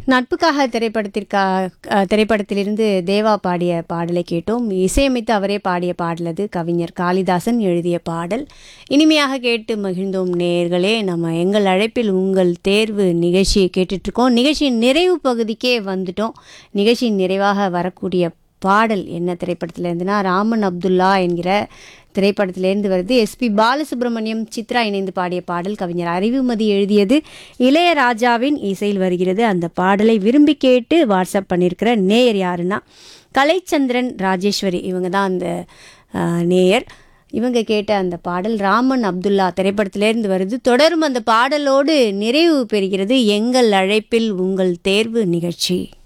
நட்புக்காக திரைப்படத்திற்கா அஹ், திரைப்படத்திலிருந்து தேவா பாடிய பாடலை கேட்டோம் இசையமைத்து அவரே பாடிய பாடல் அது கவிஞர் காளிதாசன் எழுதிய பாடல் இனிமையாக கேட்டு மகிழ்ந்தோம் நேயர்களே நம்ம எங்கள் அழைப்பில் உங்கள் தேர்வு நிகழ்ச்சியை கேட்டுட்ருக்கோம் நிகழ்ச்சியின் நிறைவு பகுதிக்கே வந்துட்டோம் நிகழ்ச்சியின் நிறைவாக வரக்கூடிய பாடல் என்ன திரைப்படத்தில் இருந்துன்னா ராமன் அப்துல்லா என்கிற திரைப்படத்திலேருந்து வருது எஸ்பி பாலசுப்ரமணியம் சித்ரா இணைந்து பாடிய பாடல் கவிஞர் அறிவுமதி எழுதியது இளையராஜாவின் இசையில் வருகிறது அந்த பாடலை விரும்பி கேட்டு வாட்ஸ்அப் பண்ணியிருக்கிற நேயர் யாருன்னா கலைச்சந்திரன் ராஜேஸ்வரி இவங்க தான் அந்த ஆஹ், நேயர் இவங்க கேட்ட அந்த பாடல் ராமன் அப்துல்லா திரைப்படத்திலேருந்து வருது தொடரும் அந்த பாடலோடு நிறைவு பெறுகிறது எங்கள் அழைப்பில் உங்கள் தேர்வு நிகழ்ச்சி